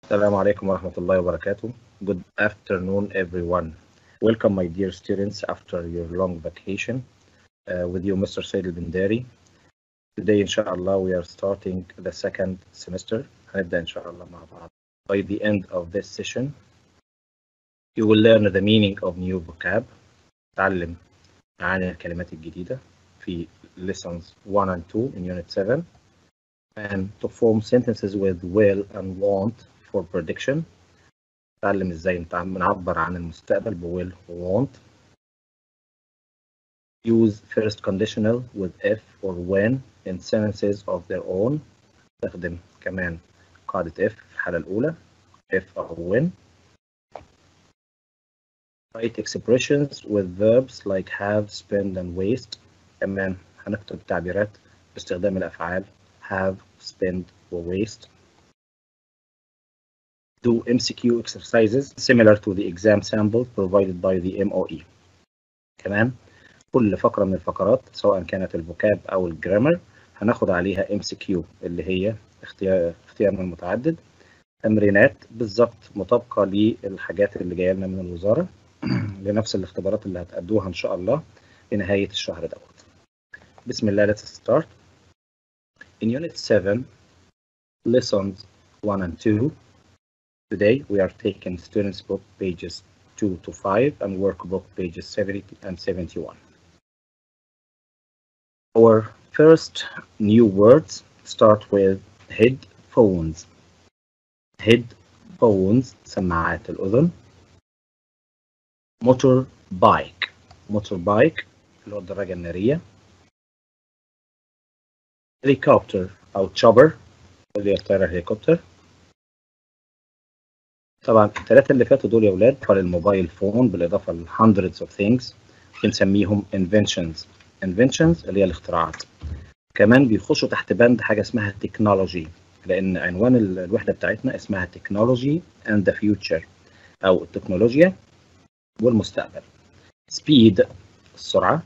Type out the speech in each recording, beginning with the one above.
السلام عليكم ورحمة الله وبركاته. Good afternoon everyone. Welcome my dear students after your long vacation. Uh, with you Mr. Said Bindari. Today inshallah we are starting the second semester. هنبدأ إن شاء الله مع بعض. By the end of this session you will learn the meaning of new vocab. تعلم معاني الكلمات الجديدة في lessons 1 and 2 in unit 7 and to form sentences with will and want for prediction تعلم ازاي نتع- نعبر عن المستقبل ب will و want use first conditional with if or when in sentences of their own استخدم كمان قاعدة if في الحالة الأولى if أو when write expressions with verbs like have, spend and waste كمان هنكتب تعبيرات باستخدام الأفعال have, spend و waste do MCQ exercises similar to the exam sample provided by the MOE. كمان كل فقرة من الفقرات سواء كانت الفوكاب أو الجرامر هناخد عليها MCQ اللي هي اختيار اختيار من المتعدد تمرينات بالظبط مطابقة للحاجات اللي جاية لنا من الوزارة لنفس الاختبارات اللي هتأدوها إن شاء الله لنهاية الشهر دوت. بسم الله let's start. In Unit 7 lessons 1 and 2 Today we are taking students book pages 2 to 5 and workbook pages 70 and 71. Our first new words start with headphones. Headphones سماعات الأذن. motor bike. motor bike اللي هو الدراجة النارية. helicopter أو chopper اللي هي الطيارة الهليكوبتر. طبعا الثلاثة اللي فاتوا دول يا ولاد فالموبايل فون بالإضافة ل hundreds of things بنسميهم inventions inventions اللي هي الاختراعات كمان بيخشوا تحت بند حاجة اسمها technology لأن عنوان ال- الوحدة بتاعتنا اسمها technology and the future أو التكنولوجيا والمستقبل speed السرعة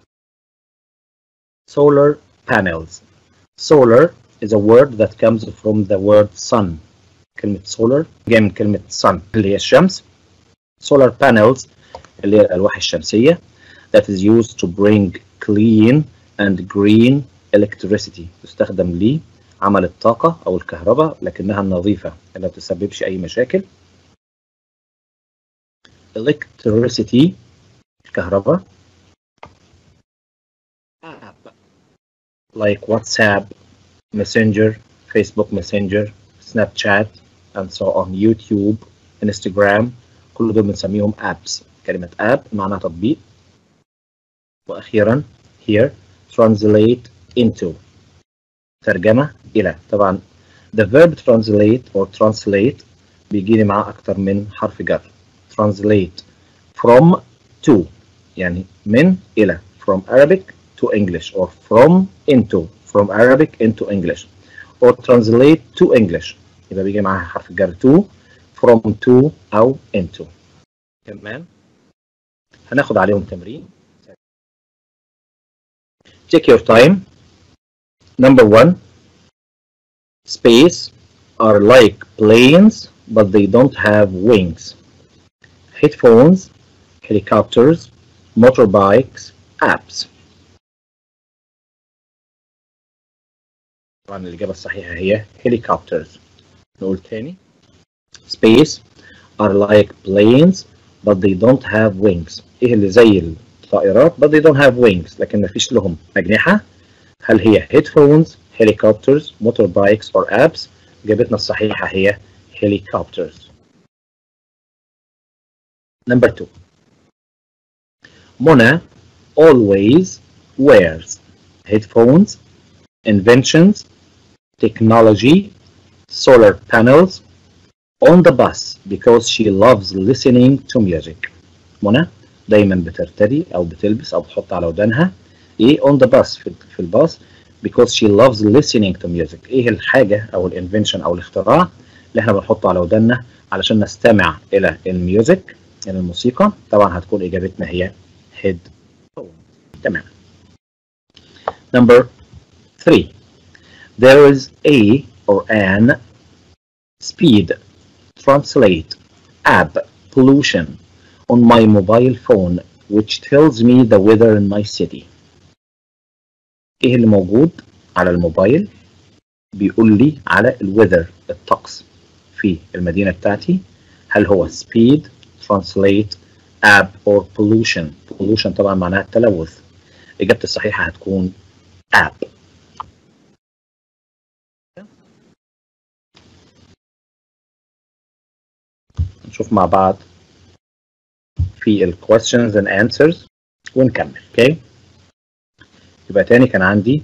solar panels solar is a word that comes from the word sun كلمة solar جاية من كلمة sun اللي هي الشمس solar panels اللي هي الألواح الشمسية that is used to bring clean and green electricity تستخدم لعمل الطاقة أو الكهرباء لكنها النظيفة اللي ما بتسببش أي مشاكل electricity الكهرباء app like WhatsApp, Messenger, Facebook Messenger, Snapchat and so on YouTube Instagram كل دول بنسميهم apps كلمة app معناها تطبيق وأخيرا here translate into ترجمة إلى طبعا the verb translate or translate بيجي لي معاه أكتر من حرف جر translate from to يعني من إلى from Arabic to English or from into from Arabic into English or translate to English يبقى بيجي معاها حرف الجر to from to أو into كمان هناخد عليهم تمرين take your time number one space are like planes but they don't have wings headphones helicopters motorbikes apps طبعا الإجابة الصحيحة هي helicopters نقول تاني space are like planes but they don't have wings ايه اللي زي الطائرات but they don't have wings لكن مفيش لهم أجنحة هل هي headphones helicopters motorbikes or apps إجابتنا الصحيحة هي helicopters number two Mona always wears headphones inventions technology solar panels on the bus because she loves listening to music منى دايما بترتدي او بتلبس او بتحط على ودانها ايه on the bus في, في الباص because she loves listening to music ايه الحاجة او الانفنشن او الاختراع اللي احنا بنحطه على وداننا علشان نستمع الى الميوزك الى الموسيقى طبعا هتكون اجابتنا هي head تمام number three there is a or an speed translate app pollution on my mobile phone which tells me the weather in my city ايه اللي موجود على الموبايل بيقول لي على الويذر الطقس في المدينة بتاعتي هل هو speed translate app or pollution pollution طبعا معناها التلوث إجابتي الصحيحة هتكون app نشوف مع بعض في ال questions and answers ونكمل اوكي okay? يبقى تاني كان عندي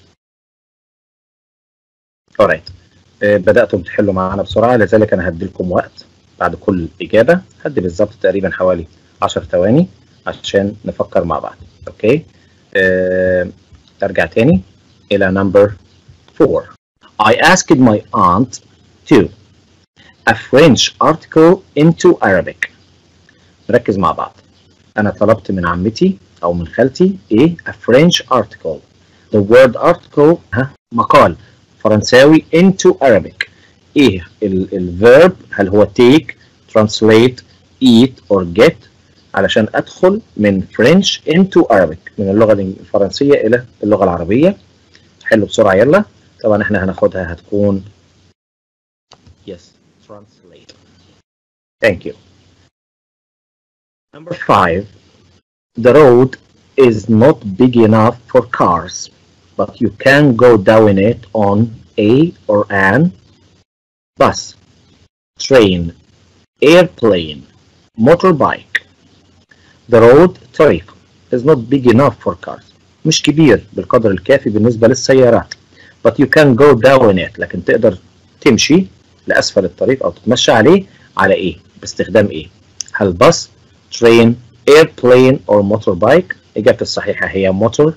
alright بدأتم تحلوا معانا بسرعة لذلك أنا هدي لكم وقت بعد كل إجابة هدي بالظبط تقريبا حوالي 10 ثواني عشان نفكر مع بعض أوكي أه أرجع تاني إلى number 4 I asked my aunt to a French article into Arabic نركز مع بعض أنا طلبت من عمتي أو من خالتي إيه a French article the word article ها مقال فرنساوي into Arabic ايه الفيرب هل هو take translate eat or get علشان ادخل من French into Arabic من اللغة الفرنسية الى اللغة العربية حلو بسرعة يلا طبعا احنا هناخدها هتكون yes translate thank you number five the road is not big enough for cars but you can go down it on a or an bus, train, airplane, motorbike. The road طريق is not big enough for cars. مش كبير بالقدر الكافي بالنسبة للسيارات. But you can go down it. لكن تقدر تمشي لأسفل الطريق أو تتمشى عليه على إيه؟ باستخدام إيه؟ هل bus, train, airplane or motorbike؟ إجابة الصحيحة هي motor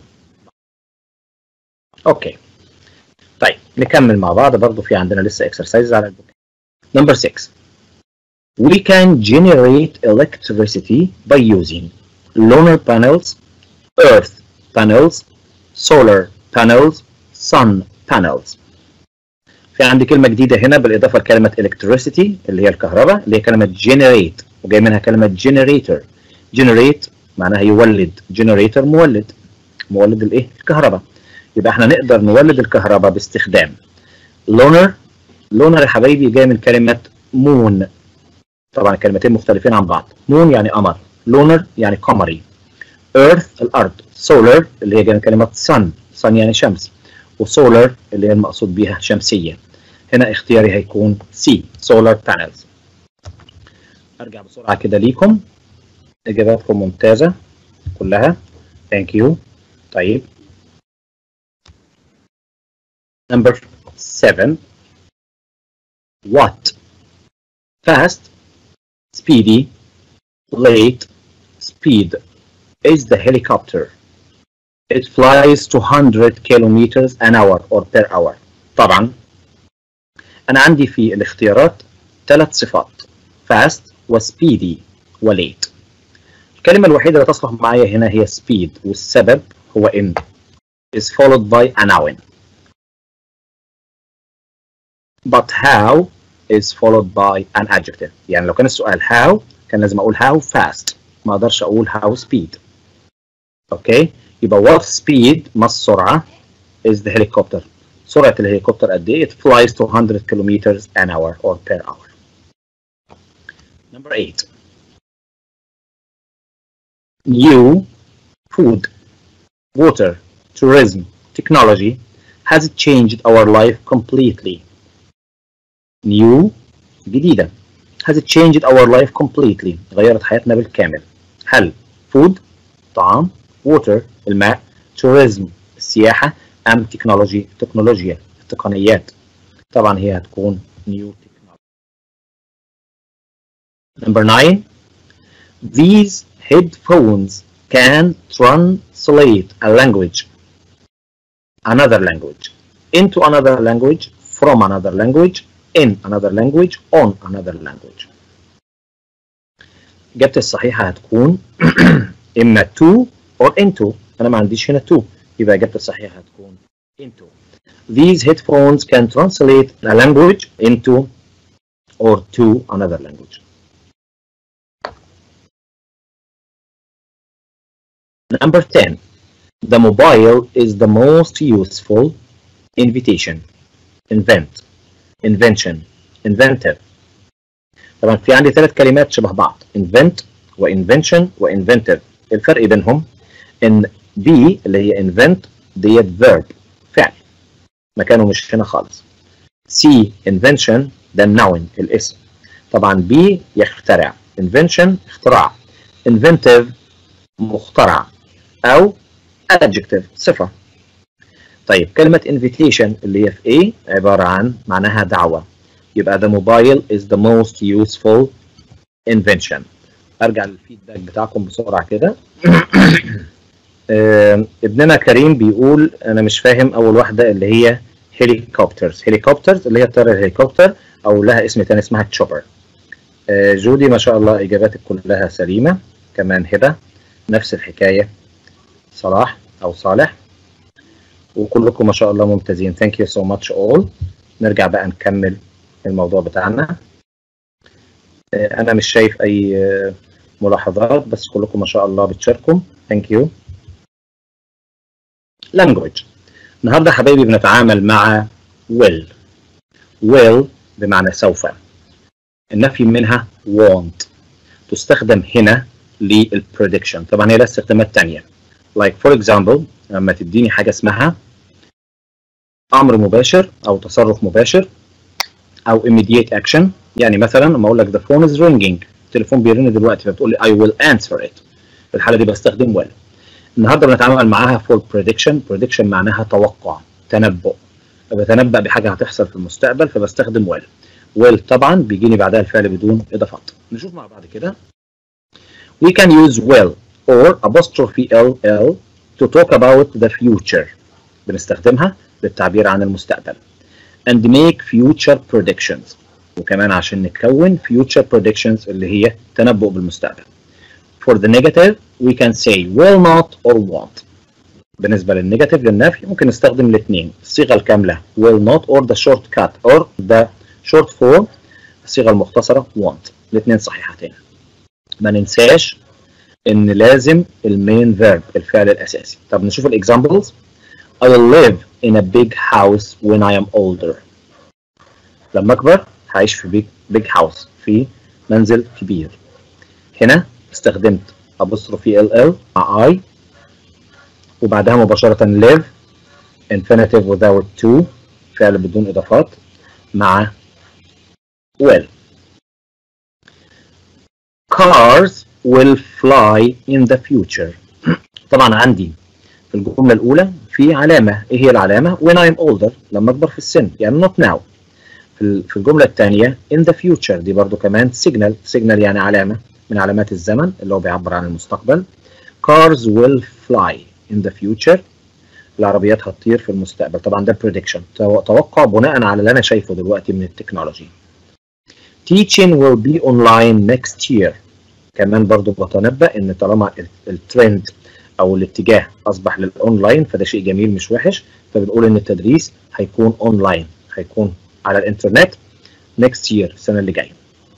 اوكي طيب نكمل مع بعض برضو في عندنا لسه exercises على البوك number 6 we can generate electricity by using lunar panels earth panels solar panels sun panels في عندي كلمة جديدة هنا بالإضافة لكلمة electricity اللي هي الكهرباء اللي هي كلمة generate وجاي منها كلمة generator generate معناها يولد generator مولد مولد الايه الكهرباء يبقى احنا نقدر نولد الكهرباء باستخدام لونر لونر يا حبايبي جاي من كلمة مون طبعا الكلمتين مختلفين عن بعض مون يعني قمر لونر يعني قمري ايرث الارض سولار اللي هي جايه من كلمة sun sun يعني شمس وسولار اللي هي المقصود بيها شمسية هنا اختياري هيكون سي سولار بانلز ارجع بسرعة كده ليكم اجاباتكم ممتازة كلها ثانك يو طيب Number seven. What? Fast, speedy, late, speed is the helicopter. It flies 200 kilometers an hour or per hour. طبعا أنا عندي في الاختيارات ثلاث صفات fast وspeedy ولate. الكلمة الوحيدة اللي تصلح معايا هنا هي speed والسبب هو in is followed by a noun. but how is followed by an adjective يعني لو كان السؤال how كان لازم اقول how fast ما اقدرش اقول how speed اوكي يبقى what speed ما السرعه is the helicopter سرعه الهليكوبتر قد ايه it flies 200 kilometers an hour or per hour number 8 new food water tourism technology has changed our life completely new جديدة has it changed our life completely غيرت حياتنا بالكامل هل food طعام water الماء tourism السياحة أم technology تكنولوجيا التقنيات طبعا هي هتكون new technology number nine these headphones can translate a language another language into another language from another language in another language on another language إجابتي الصحيحة هتكون إما to or into أنا ما عنديش هنا to يبقى إجابتي الصحيحة هتكون into These headphones can translate a language into or to another language. Number 10. The mobile is the most useful invitation, invent, invention, inventive. طبعا في عندي ثلاث كلمات شبه بعض invent وinvention وinventive الفرق بينهم ان B اللي هي invent ديت verb فعل مكانه مش هنا خالص C invention ده noun الاسم طبعا B يخترع invention اختراع inventive مخترع او adjective صفة طيب كلمة invitation اللي هي في A عبارة عن معناها دعوة يبقى the mobile is the most useful invention ارجع للفيدباك بتاعكم بسرعة كده ابننا كريم بيقول انا مش فاهم اول واحدة اللي هي هيليكوبترز هيليكوبترز اللي هي الطيارة الهليكوبتر او لها اسم تاني اسمها تشوبر جودي ما شاء الله اجاباتك كلها سليمة كمان هبة نفس الحكاية صلاح او صالح وكلكم ما شاء الله ممتازين ثانك يو سو ماتش اول نرجع بقى نكمل الموضوع بتاعنا انا مش شايف اي ملاحظات بس كلكم ما شاء الله بتشاركوا ثانك يو language النهارده حبايبي بنتعامل مع will will بمعنى سوف النفي منها want تستخدم هنا للprediction طبعا هي لها استخدامات تانية like for example لما تديني حاجة اسمها أمر مباشر أو تصرف مباشر أو immediate action يعني مثلا لما أقول لك the phone is ringing التليفون بيرن دلوقتي فبتقول لي I will answer it في الحالة دي بستخدم will النهارده بنتعامل معاها for prediction prediction معناها توقع تنبؤ بتنبأ بحاجة هتحصل في المستقبل فبستخدم will will طبعا بيجيني بعدها الفعل بدون إضافات نشوف مع بعض كده we can use will or apostrophe ll to talk about the future بنستخدمها للتعبير عن المستقبل and make future predictions وكمان عشان نكون future predictions اللي هي تنبؤ بالمستقبل for the negative we can say will not or won't بالنسبة للنيجاتيف للنفي ممكن نستخدم الاثنين الصيغة الكاملة will not or the shortcut or the short form الصيغة المختصرة won't الاثنين صحيحتين ما ننساش ان لازم المين فيرب الفعل الاساسي طب نشوف الاكزامبلز I will live in a big house when I am older لما اكبر هعيش في big, big house في منزل كبير هنا استخدمت apostrophe ll مع I وبعدها مباشرة live infinitive without to فعل بدون اضافات مع will cars will fly in the future طبعا عندي في الجملة الأولى في علامة إيه هي العلامة when I'm older لما أكبر في السن يعني not now في الجملة الثانية in the future دي برضو كمان signal signal يعني علامة من علامات الزمن اللي هو بيعبر عن المستقبل cars will fly in the future العربيات هتطير في المستقبل طبعا ده prediction توقع بناء على اللي أنا شايفه دلوقتي من التكنولوجي teaching will be online next year كمان برضو بتنبأ ان طالما الترند او الاتجاه اصبح للاونلاين فده شيء جميل مش وحش فبنقول ان التدريس هيكون اونلاين هيكون على الانترنت next year السنه اللي جايه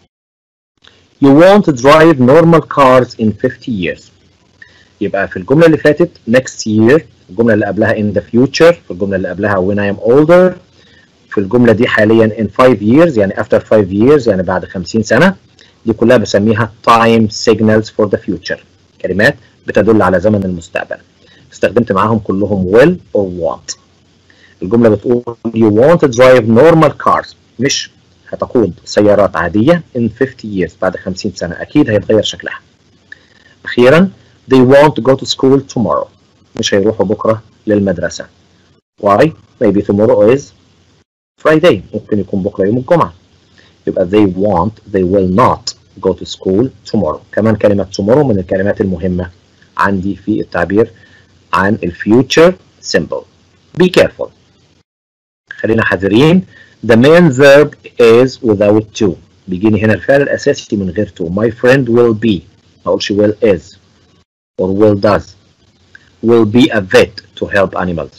You won't drive normal cars in 50 years يبقى في الجمله اللي فاتت next year الجمله اللي قبلها in the future في الجمله اللي قبلها when I am older في الجمله دي حاليا in 5 years يعني after 5 years يعني بعد 50 سنه دي كلها بسميها time signals for the future كلمات بتدل على زمن المستقبل استخدمت معاهم كلهم will or want الجملة بتقول you want to drive normal cars مش هتقود سيارات عادية in 50 years بعد 50 سنة أكيد هيتغير شكلها أخيرا they want to go to school tomorrow مش هيروحوا بكرة للمدرسة why maybe tomorrow is Friday ممكن يكون بكرة يوم الجمعة يبقى they want they will not go to school tomorrow كمان كلمة tomorrow من الكلمات المهمة عندي في التعبير عن الفيوتشر simple be careful خلينا حذرين the main verb is without to بيجيني هنا الفعل الأساسي من غير to my friend will be ما أقولش will is or will does will be a vet to help animals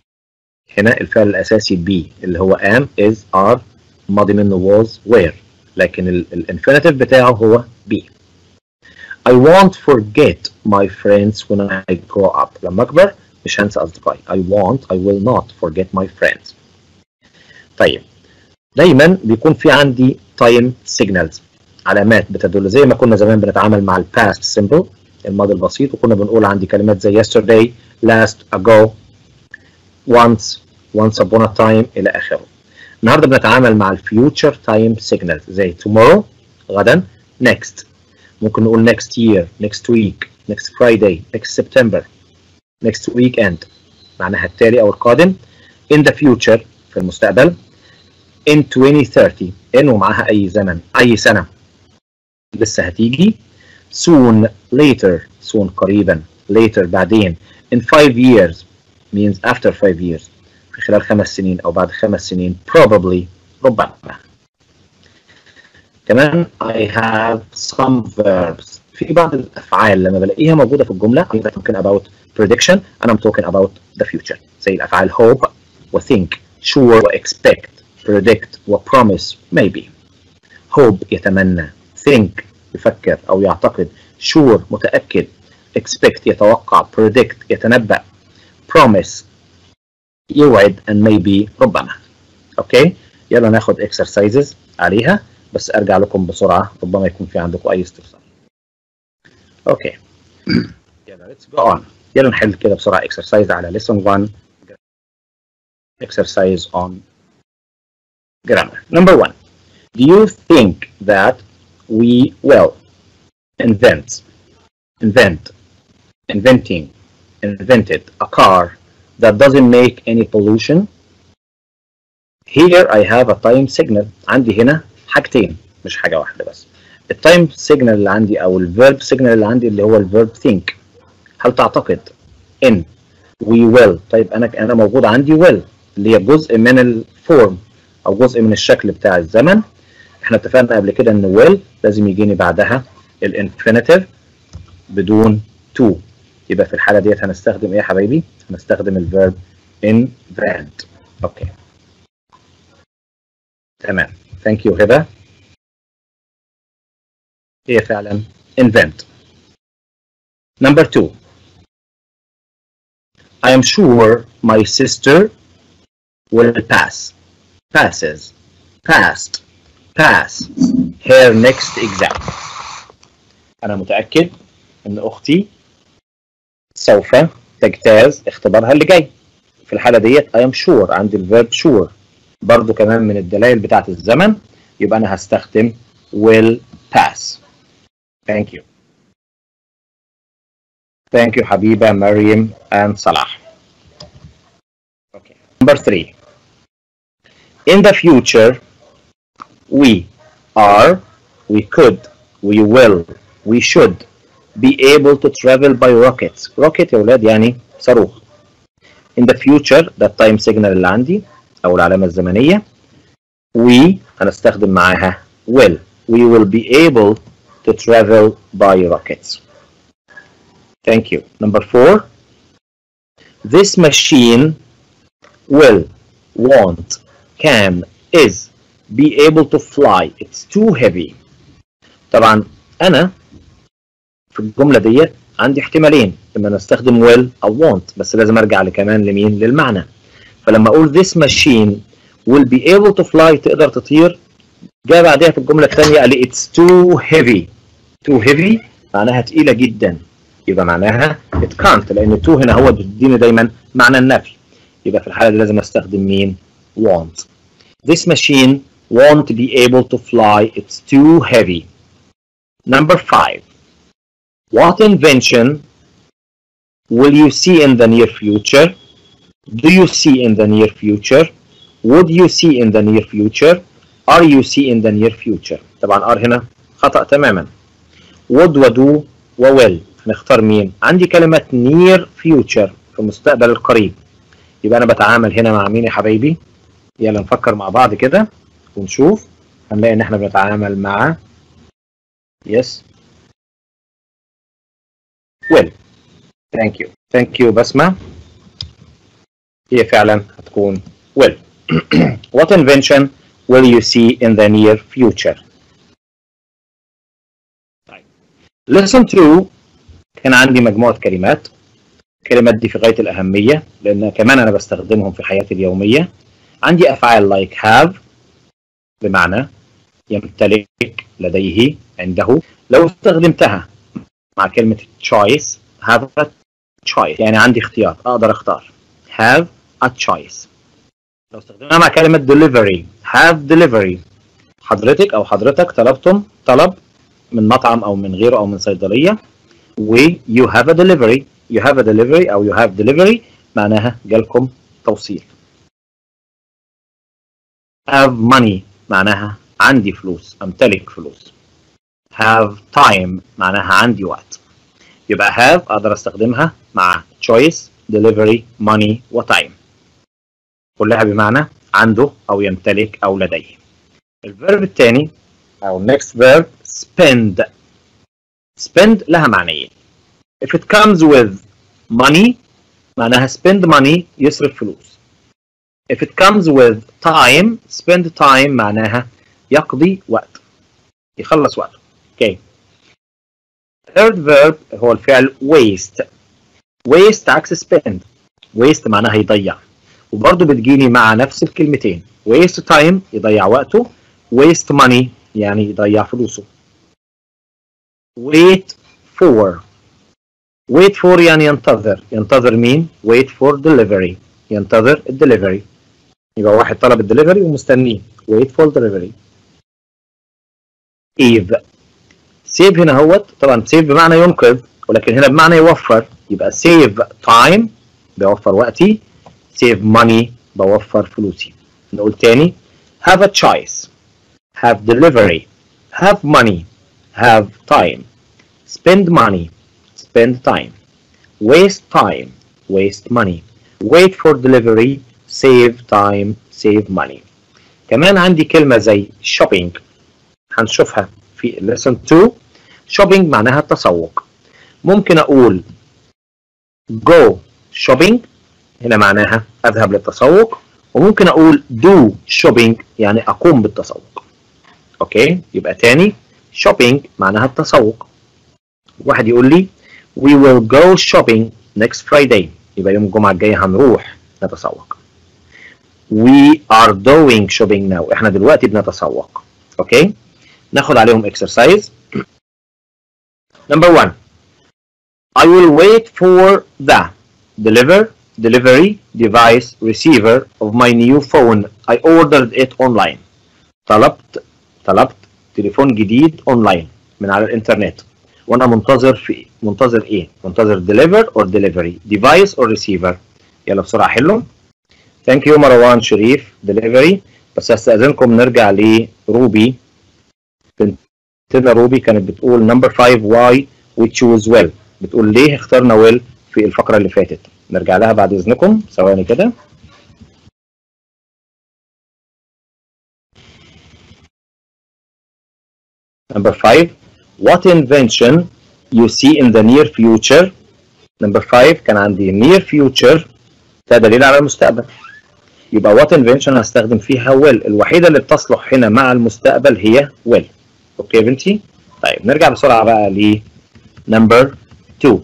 هنا الفعل الأساسي be اللي هو am is are ماضي منه was were لكن الانفينيتيف بتاعه هو be I won't forget my friends when I grow up لما أكبر مش هنسى أصدقائي I won't I will not forget my friends طيب دايما بيكون في عندي time signals علامات بتدل زي ما كنا زمان بنتعامل مع الباست simple الماضي البسيط وكنا بنقول عندي كلمات زي yesterday last ago once once upon a time إلى آخره النهارده بنتعامل مع الفيوتشر تايم signals زي tomorrow غدا next ممكن نقول next year next week next Friday next September next weekend معناها التالي أو القادم in the future في المستقبل in 2030 in ومعاها أي زمن أي سنة لسه هتيجي soon later soon قريبا later بعدين in 5 years means after 5 years في خلال خمس سنين أو بعد خمس سنين probably ربما كمان I have some verbs في بعض الأفعال لما بلاقيها موجودة في الجملة I'm talking about prediction and I'm talking about the future زي الأفعال hope و think sure و expect predict و promise maybe hope يتمنى think يفكر أو يعتقد sure متأكد expect يتوقع predict يتنبأ promise يوعد and maybe ربما اوكي يلا ناخد exercises عليها بس ارجع لكم بسرعه ربما يكون في عندكم اي استفسار اوكي يلا let's go on يلا نحل كده بسرعه exercise على lesson 1 exercise on grammar number one do you think that we will invent invent inventing invented a car that doesn't make any pollution here I have a time signal عندي هنا حاجتين مش حاجة واحدة بس التايم سيجنال اللي عندي او الفيرب سيجنال اللي عندي اللي هو الفيرب think هل تعتقد ان we will طيب انا انا موجود عندي will اللي هي جزء من الفورم او جزء من الشكل بتاع الزمن احنا اتفقنا قبل كده ان will لازم يجيني بعدها الانفينيتيف بدون to يبقى في الحاله ديت هنستخدم ايه يا حبايبي هنستخدم الفيرب invent اوكي تمام ثانك يو هبه هي فعلا invent number two I am sure my sister will pass passes passed pass her next exam أنا متأكد إن أختي سوف تجتاز اختبارها اللي جاي في الحالة ديت I am sure عندي الفيرب sure برضو كمان من الدلائل بتاعت الزمن يبقى أنا هستخدم will pass thank you thank you حبيبة مريم and صلاح okay. number three in the future we are we could we will we should be able to travel by rockets rocket يا ولاد يعني صاروخ in the future ده التايم سيجنال اللي عندي او العلامه الزمنيه we هنستخدم معاها will we will be able to travel by rockets thank you number four this machine will want can is be able to fly it's too heavy طبعا انا في الجمله ديت عندي احتمالين اما نستخدم will او want بس لازم ارجع لكمان لمين للمعنى فلما اقول this machine will be able to fly تقدر تطير جاء بعدها في الجمله الثانيه قال لي it's too heavy too heavy معناها تقيله جدا يبقى معناها it can't لان to هنا هو بيديني دايما معنى النفي يبقى في الحاله دي لازم استخدم مين want this machine won't be able to fly it's too heavy number five what invention will you see in the near future do you see in the near future would you see in the near future are you see in the near future طبعا are هنا خطأ تماما would و do و will هنختار مين عندي كلمة near future في المستقبل القريب يبقى أنا بتعامل هنا مع مين يا حبايبي يلا نفكر مع بعض كده ونشوف هنلاقي إن إحنا بنتعامل مع yes will thank you thank you بسمة هي فعلا هتكون will what invention will you see in the near future lesson 2 كان عندي مجموعة كلمات الكلمات دي في غاية الأهمية لأن كمان أنا بستخدمهم في حياتي اليومية عندي أفعال like have بمعنى يمتلك لديه عنده لو استخدمتها مع كلمة choice have a choice يعني عندي اختيار أقدر أختار have a choice لو استخدمناها مع كلمة delivery have delivery حضرتك أو حضرتك طلبتم طلب من مطعم أو من غيره أو من صيدلية و you have a delivery you have a delivery أو you have delivery معناها جالكم توصيل have money معناها عندي فلوس أمتلك فلوس have time معناها عندي وقت يبقى have أقدر أستخدمها مع choice delivery money وtime كلها بمعنى عنده أو يمتلك أو لديه الفيرب الثاني أو next verb spend spend لها معنيين if it comes with money معناها spend money يصرف فلوس if it comes with time spend time معناها يقضي وقت يخلص وقته اوكي okay. third verb هو الفعل waste waste عكس spend waste معناها يضيع وبرضه بتجيني مع نفس الكلمتين waste time يضيع وقته waste money يعني يضيع فلوسه wait for wait for يعني ينتظر ينتظر مين wait for delivery ينتظر الدليفري يبقى واحد طلب الدليفري ومستنيه wait for delivery save save هنا هوت طبعا save بمعنى ينقذ ولكن هنا بمعنى يوفر يبقى save time بيوفر وقتي save money بوفر فلوسي نقول تاني have a choice have delivery have money have time spend money spend time waste time waste money wait for delivery save time save money كمان عندي كلمة زي shopping هنشوفها في lesson 2 shopping معناها التسوق ممكن أقول go shopping هنا معناها أذهب للتسوق وممكن أقول do shopping يعني أقوم بالتسوق أوكي يبقى تاني shopping معناها التسوق واحد يقول لي we will go shopping next Friday يبقى يوم الجمعة الجاية هنروح نتسوق we are doing shopping now احنا دلوقتي بنتسوق اوكي ناخد عليهم exercise number one I will wait for the deliver delivery device receiver of my new phone I ordered it online طلبت طلبت تليفون جديد اونلاين من على الانترنت وانا منتظر في منتظر ايه منتظر deliver or delivery device or receiver يلا بسرعه حلو ثانك يو مروان شريف دليفري بس استاذنكم نرجع لروبي بنتنا روبي كانت بتقول نمبر 5 واي وي تشوز ويل بتقول ليه اخترنا ويل في الفقره اللي فاتت نرجع لها بعد اذنكم ثواني كده Number five, what invention you see in the near future? Number five كان عندي near future ده دليل على المستقبل. يبقى what invention هستخدم فيها will الوحيدة اللي بتصلح هنا مع المستقبل هي will. اوكي يا بنتي؟ طيب نرجع بسرعة بقى ل number two.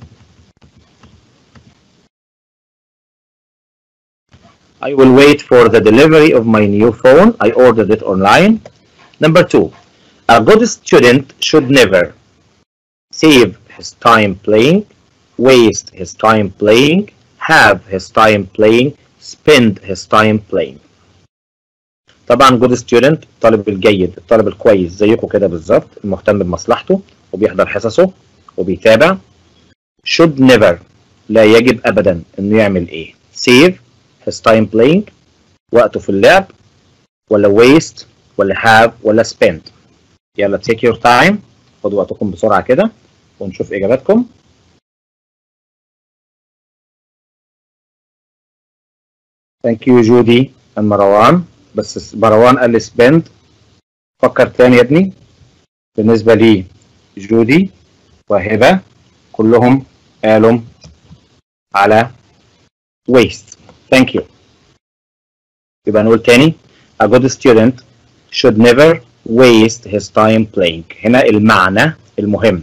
I will wait for the delivery of my new phone. I ordered it online. Number two, a good student should never save his time playing, waste his time playing, have his time playing, spend his time playing. طبعا good student الطالب الجيد الطالب الكويس زيكم كده بالظبط المهتم بمصلحته وبيحضر حصصه وبيتابع should never لا يجب ابدا انه يعمل ايه save his time playing وقته في اللعب ولا waste ولا have ولا spend يلا take your time خدوا وقتكم بسرعة كده ونشوف إجاباتكم Thank you جودي and مروان بس مروان قال لي spend فكر تاني يا ابني بالنسبة لي جودي وهبة كلهم قالوا على waste Thank you يبقى نقول تاني a good student should never waste his time playing هنا المعنى المهم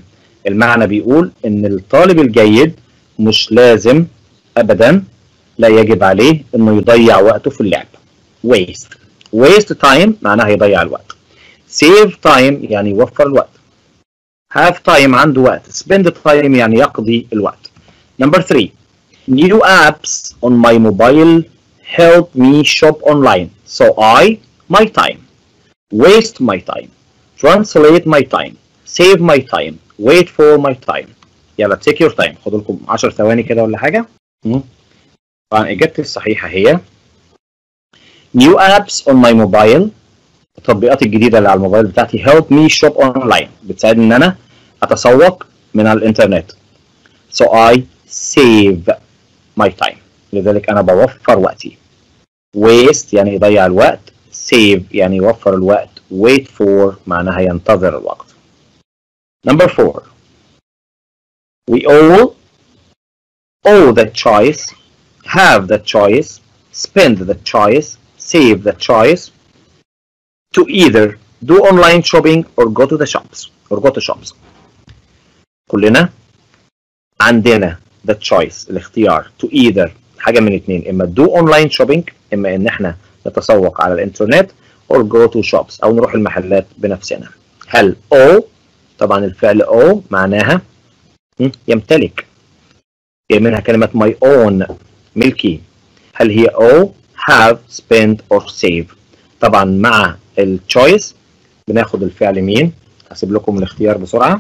المعنى بيقول ان الطالب الجيد مش لازم ابدا لا يجب عليه انه يضيع وقته في اللعب waste waste time معناها يضيع الوقت save time يعني يوفر الوقت have time عنده وقت spend time يعني يقضي الوقت number three new apps on my mobile help me shop online so I my time waste my time translate my time save my time wait for my time يلا take your time خدوا لكم 10 ثواني كده ولا حاجه طبعا اجابتي الصحيحه هي new apps on my mobile التطبيقات الجديده اللي على الموبايل بتاعتي help me shop online بتساعدني ان انا اتسوق من على الانترنت so I save my time لذلك انا بوفر وقتي waste يعني يضيع الوقت save يعني يوفر الوقت wait for معناها ينتظر الوقت number four we all owe the choice have the choice spend the choice save the choice to either do online shopping or go to the shops or go to shops كلنا عندنا the choice الاختيار to either حاجه من اتنين اما do online shopping اما ان احنا نتسوق على الانترنت or go to shops او نروح المحلات بنفسنا هل او طبعا الفعل او معناها يمتلك جاي منها كلمه my own ملكي هل هي او have spend or save طبعا مع التشويس بناخد الفعل مين هسيب لكم الاختيار بسرعه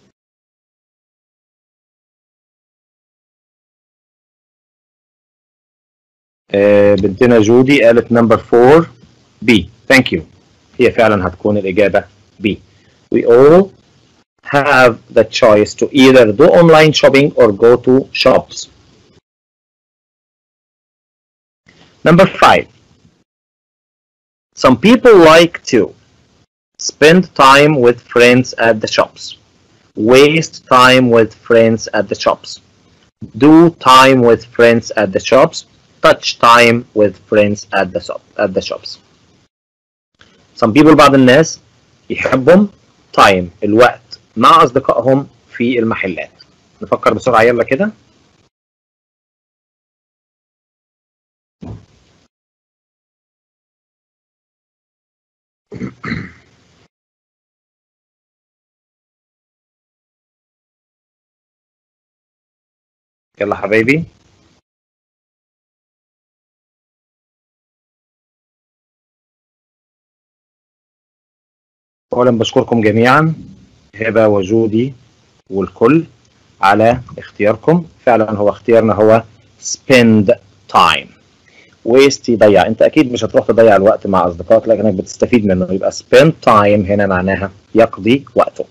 آه بنتنا جودي قالت نمبر 4 بي ثانك يو هي فعلا هتكون الاجابه بي we all have the choice to either do online shopping or go to shops number 5 some people like to spend time with friends at the shops waste time with friends at the shops do time with friends at the shops touch time with friends at the shop at the shops. Some people بعض الناس يحبهم time الوقت مع أصدقائهم في المحلات. نفكر بسرعة يلا كده. يلا حبايبي اولا بشكركم جميعا هبه وجودي والكل على اختياركم فعلا هو اختيارنا هو spend time waste يضيع انت اكيد مش هتروح تضيع الوقت مع اصدقائك لكنك بتستفيد منه يبقى spend time هنا معناها يقضي وقته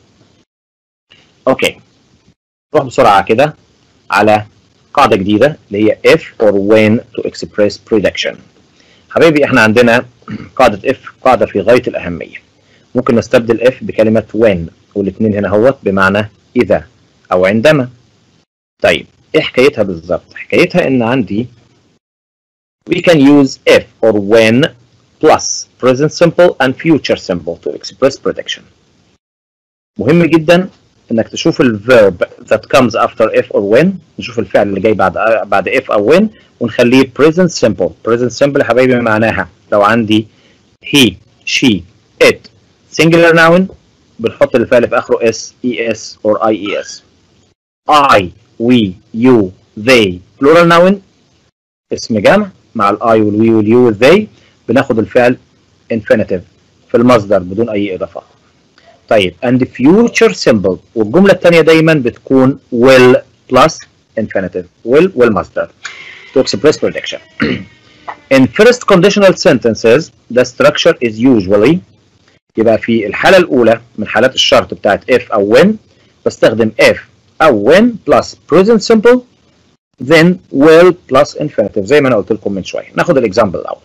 اوكي نروح بسرعه كده على قاعده جديده اللي هي if or when to express prediction حبايبي احنا عندنا قاعده if قاعده في غايه الاهميه ممكن نستبدل if بكلمة when والاثنين هنا اهوت بمعنى إذا أو عندما. طيب إيه حكايتها بالظبط؟ حكايتها إن عندي we can use if or when plus present simple and future simple to express prediction. مهم جدا إنك تشوف الverb that comes after if or when نشوف الفعل اللي جاي بعد بعد if أو when ونخليه present simple. present simple يا حبايبي معناها لو عندي he, she, it singular noun بنحط الفعل في اخره s es or ies I we you they plural noun اسم جمع مع الاي والوي واليو والذي بناخد الفعل infinitive في المصدر بدون اي اضافات طيب and future simple والجمله الثانيه دايما بتكون will plus infinitive will والمصدر to express prediction in first conditional sentences the structure is usually يبقى في الحالة الأولى من حالات الشرط بتاعت if أو when بستخدم if أو when plus present simple then will plus infinitive زي ما أنا قلت لكم من شوية ناخد الإكزامبل الأول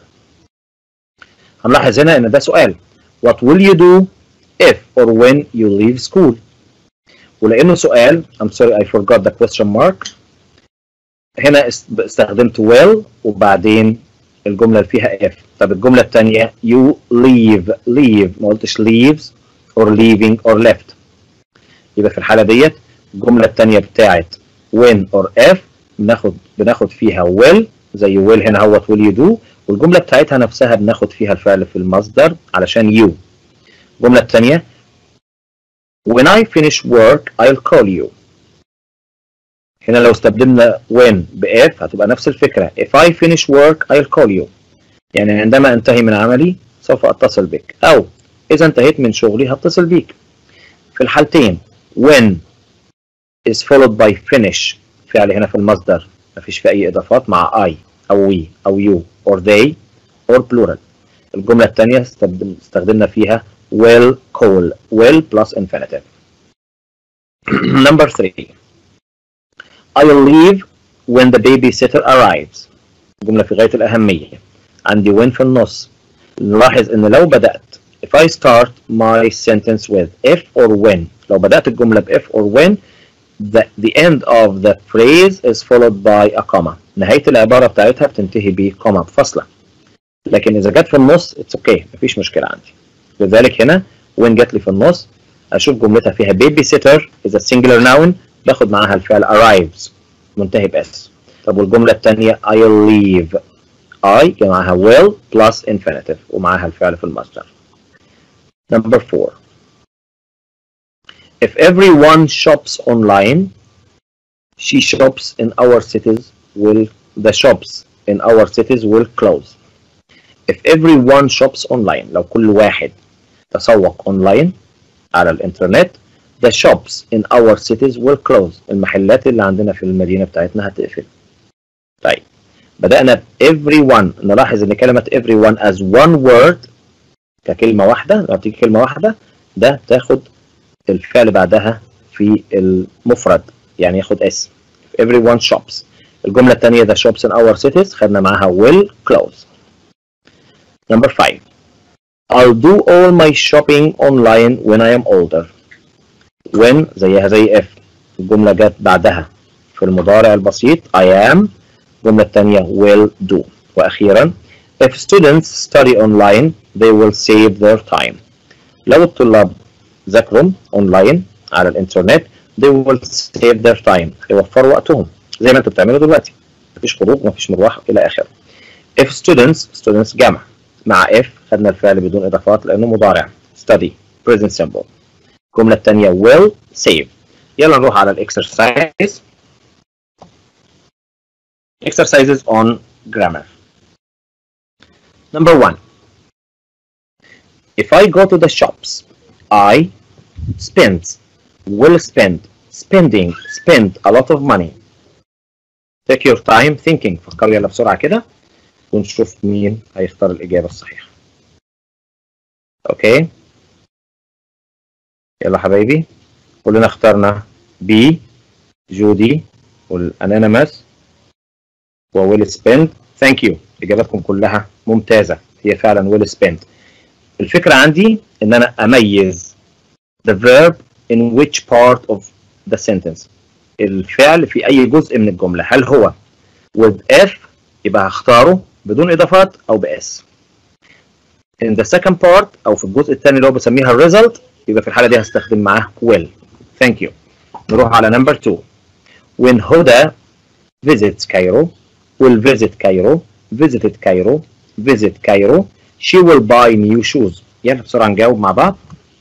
هنلاحظ هنا إن ده سؤال what will you do if or when you leave school ولأنه سؤال I'm sorry I forgot the question mark هنا استخدمت will وبعدين الجملة اللي فيها if طب الجملة الثانية you leave leave ما قلتش leaves or leaving or left يبقى في الحالة ديت الجمله الثانيه بتاعت when or if بناخد بناخد فيها will زي will هنا اهوت will you do والجمله بتاعتها نفسها بناخد فيها الفعل في المصدر علشان you الجمله الثانيه when I finish work I'll call you هنا لو استبدلنا when ب if هتبقى نفس الفكره if I finish work I'll call you يعني عندما انتهي من عملي سوف اتصل بك او اذا انتهيت من شغلي هتصل بيك في الحالتين when is followed by finish فعل هنا في المصدر مفيش فيه اي اضافات مع I او we او you or they or plural الجملة الثانية استخدمنا فيها will call will plus infinitive number three I'll leave when the babysitter arrives جملة في غاية الأهمية عندي when في النص نلاحظ ان لو بدأت if I start my sentence with if or when لو بدأت الجملة ب if or when the, the end of the phrase is followed by a comma نهاية العبارة بتاعتها بتنتهي ب comma بفاصلة لكن إذا جت في النص it's okay مفيش مشكلة عندي لذلك هنا when جت لي في النص أشوف جملتها فيها babysitter is a singular noun باخد معاها الفعل arrives منتهي ب s طب والجملة الثانية I'll leave I معاها will plus infinitive ومعاها الفعل في المصدر number four If everyone shops online, she shops in our cities will the shops in our cities will close. If everyone shops online لو كل واحد تسوق online على الانترنت the shops in our cities will close المحلات اللي عندنا في المدينة بتاعتنا هتقفل. طيب بدأنا ب everyone نلاحظ ان كلمة everyone as one word ككلمة واحدة لما بتيجي كلمة واحدة ده تاخد الفعل بعدها في المفرد يعني ياخد اس everyone shops الجملة الثانية the shops in our cities خدنا معاها will close number five I'll do all my shopping online when I am older when زيها زي if الجملة جت بعدها في المضارع البسيط I am الجملة الثانية will do وأخيرا if students study online they will save their time لو الطلاب ذاكروا اونلاين على الانترنت they will save their time هيوفروا وقتهم زي ما انتوا بتعملوا دلوقتي مفيش خروج مفيش مروح الى اخره if students students جمع مع if خدنا الفعل بدون اضافات لانه مضارع study present simple الجمله الثانيه will save يلا نروح على الاكسرسايز exercises on grammar number one if I go to the shops I spend, will spend, spending, spend a lot of money. Take your time thinking. فكروا يلا بسرعة كده ونشوف مين هيختار الإجابة الصحيحة. أوكي؟ يلا حبايبي كلنا اخترنا بي جودي والأنانيمس وويل سبند ثانك يو إجاباتكم كلها ممتازة هي فعلا ويل سبند الفكرة عندي إن أنا أميز the verb in which part of the sentence الفعل في أي جزء من الجملة هل هو with if يبقى هختاره بدون إضافات أو ب s in the second part أو في الجزء الثاني اللي هو بسميها result يبقى في الحالة دي هستخدم معاه will thank you نروح على number two when Huda visits Cairo will visit Cairo visited Cairo visit Cairo she will buy new shoes يلا بسرعة نجاوب مع بعض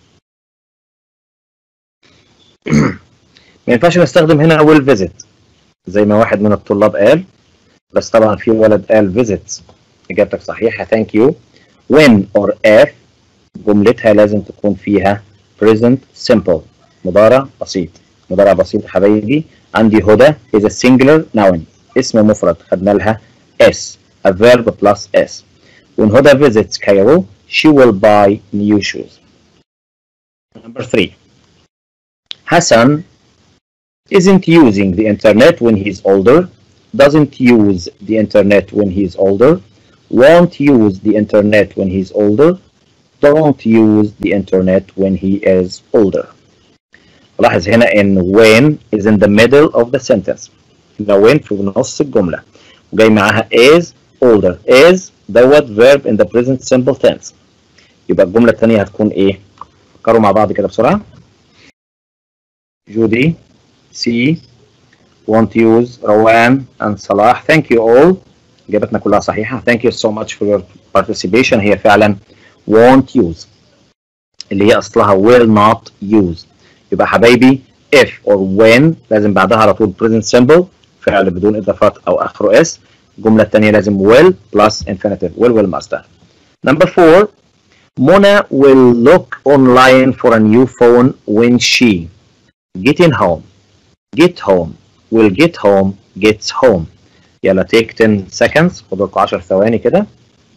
ما ينفعش نستخدم هنا will visit زي ما واحد من الطلاب قال بس طبعا في ولد قال visit إجابتك صحيحة thank you when or if جملتها لازم تكون فيها present simple مضارع بسيط مضارع بسيط حبايبي عندي هدى is a singular noun اسم مفرد خدنا لها s a verb plus s when Huda visits Cairo she will buy new shoes number three Hassan isn't using the internet when he's older doesn't use the internet when he's older won't use the internet when he's older don't use the internet when he is older لاحظ هنا ان when is in the middle of the sentence لو when في نص الجملة وجاي معاها is older is دوت verb in the present simple tense يبقى الجملة الثانية هتكون ايه؟ فكروا مع بعض كده بسرعة جودي C won't use روان and صلاح thank you all إجابتنا كلها صحيحة thank you so much for your participation هي فعلا won't use اللي هي أصلها will not use يبقى حبايبي if or when لازم بعدها على طول present simple فعل بدون إضافات أو آخره s الجملة الثانية لازم will plus infinitive will will master number four Mona will look online for a new phone when she getting home get home will get home gets home يلا take 10 seconds خدوا لكم 10 ثواني كده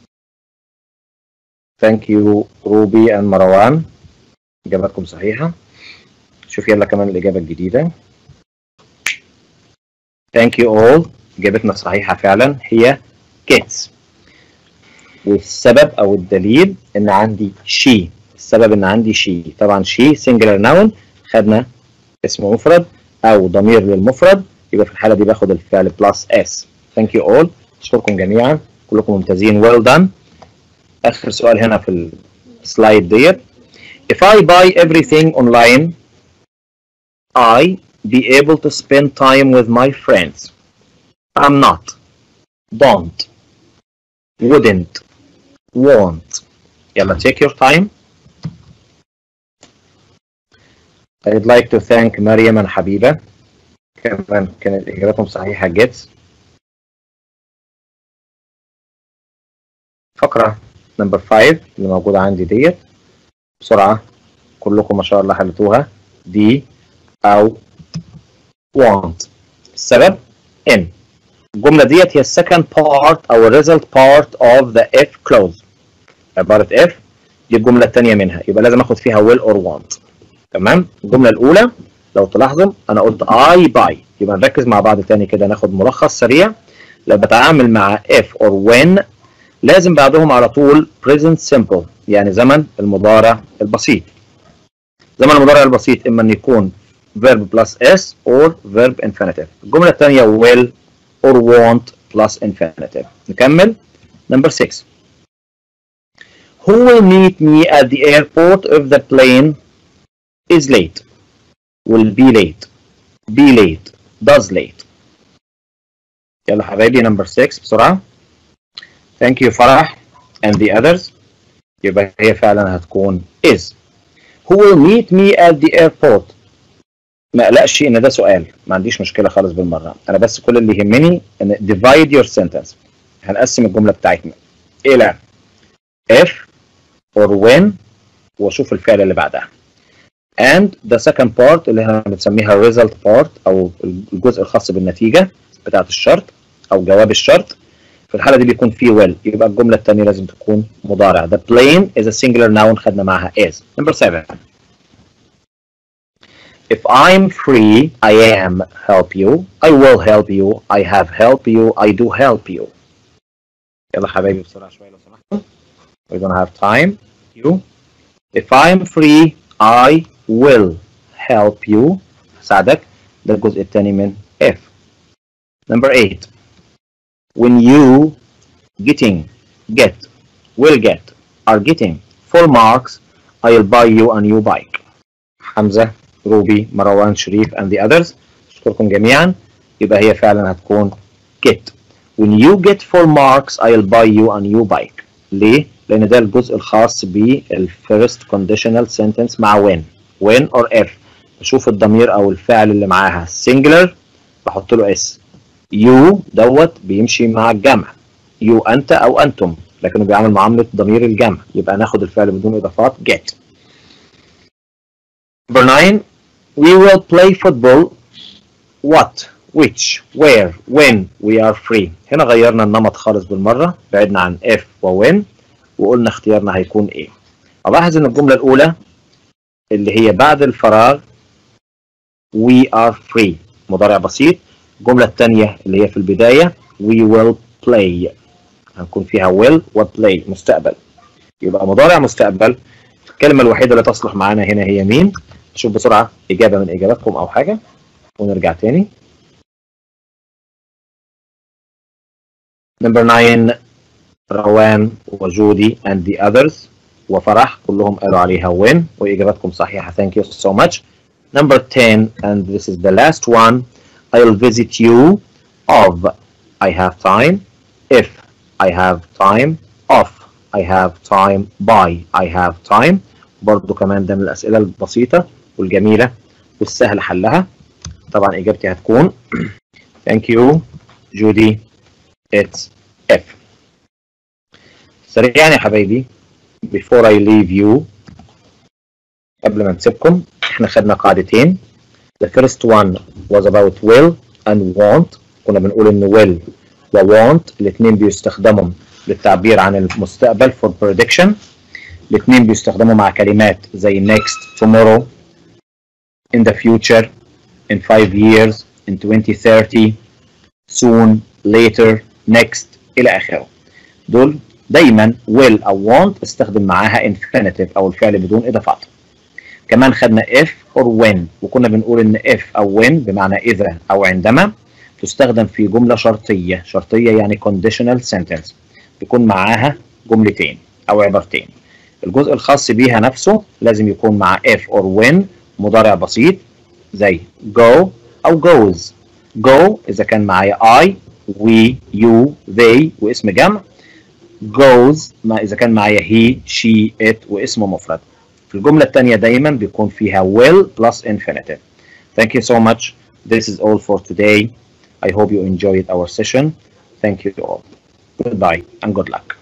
thank you روبي and مروان اجاباتكم صحيحه شوف يلا كمان الاجابه الجديده thank you all اجابتنا صحيحه فعلا هي gets والسبب او الدليل ان عندي she السبب ان عندي she طبعا she singular noun خدنا اسم مفرد او ضمير للمفرد يبقى في الحاله دي باخد الفعل بلس اس ثانك يو اول اشكركم جميعا كلكم ممتازين ويل well done اخر سؤال هنا في السلايد ديت if I buy everything online I be able to spend time with my friends I'm not don't wouldn't won't يلا take your time I'd like to thank مريم and حبيبة كمان كانت إجاباتهم صحيحة gets فقرة نمبر 5 اللي موجودة عندي ديت بسرعة كلكم ما شاء الله حلتوها دي أو want السبب in الجملة ديت هي second part أو result part of the if clause عبارة if دي الجملة الثانية منها يبقى لازم آخد فيها will or want تمام الجملة الأولى لو تلاحظوا أنا قلت I buy يبقى نركز مع بعض تاني كده ناخد ملخص سريع لو بتعامل مع if or when لازم بعدهم على طول present simple يعني زمن المضارع البسيط زمن المضارع البسيط إما أن يكون verb plus s or verb infinitive الجملة الثانية will or want plus infinitive نكمل number 6 Who will meet me at the airport if the plane is late will be late be late does late يلا حبايبي number 6 بسرعة thank you فرح and the others يبقى هي فعلا هتكون is who will meet me at the airport ما اقلقش ان ده سؤال ما عنديش مشكله خالص بالمره انا بس كل اللي يهمني ان divide your sentence هنقسم الجمله بتاعتنا الى if or when واشوف الفعل اللي بعدها and the second part اللي احنا بنسميها result part او الجزء الخاص بالنتيجه بتاعه الشرط او جواب الشرط في الحاله دي بيكون فيه will يبقى الجمله الثانيه لازم تكون مضارع the plane is a singular noun خدنا معاها is number 7 If I'm free, I am help you. I will help you. I have help you. I do help you. يلا حبايبي بسرعة شوية لو سمحتوا. We don't have time. You. If I'm free, I will help you. ساعدك. ده الجزء الثاني من if. Number eight. When you getting, get, will get, are getting full marks, I'll buy you a new bike. حمزة روبي مروان شريف and the others اشكركم جميعا يبقى هي فعلا هتكون get when you get full marks I'll buy you a new bike ليه؟ لأن ده الجزء الخاص بالفيرست conditional sentence مع when when or if بشوف الضمير أو الفعل اللي معاها singular بحط له اس you دوت بيمشي مع الجمع you أنت أو أنتم لكنه بيعمل معاملة ضمير الجمع يبقى ناخد الفعل بدون إضافات get Number nine, we will play football. What, which, where, when we are free. هنا غيرنا النمط خالص بالمرة بعدنا عن if و when وقلنا اختيارنا هيكون ايه. ألاحظ إن الجملة الأولى اللي هي بعد الفراغ we are free مضارع بسيط. الجملة الثانية اللي هي في البداية we will play هنكون فيها will و play مستقبل. يبقى مضارع مستقبل الكلمة الوحيدة اللي تصلح معانا هنا هي مين؟ نشوف بسرعة إجابة من إجاباتكم أو حاجة ونرجع تاني. Number 9 روان وجودي and the others وفرح كلهم قالوا عليها win وإجاباتكم صحيحة thank you so much. Number 10, and this is the last one. I'll visit you of I have time, if I have time, of I have time, by I have time. برضو كمان ده من الأسئلة البسيطة والجميلة والسهل حلها. طبعا إجابتي هتكون Thank you, Judy. It's F. سريعا يا حبايبي before I leave you قبل ما نسيبكم احنا خدنا قاعدتين the first one was about will and want كنا بنقول ان will و want الاثنين بيستخدموا للتعبير عن المستقبل for prediction الاثنين بيستخدموا مع كلمات زي next tomorrow in the future in five years in 2030 soon later next الى اخره دول دايما will او want استخدم معاها infinitive او الفعل بدون اضافات كمان خدنا if or when وكنا بنقول ان if او when بمعنى اذا او عندما تستخدم في جمله شرطيه شرطيه يعني conditional sentence بيكون معاها جملتين او عبارتين الجزء الخاص بيها نفسه لازم يكون مع if or when مضارع بسيط زي go او goes go اذا كان معايا I we you they واسم جمع goes ما اذا كان معايا he she it واسم مفرد في الجملة الثانية دايما بيكون فيها will plus infinitive. Thank you so much. This is all for today. I hope you enjoyed our session. Thank you all. Goodbye and good luck.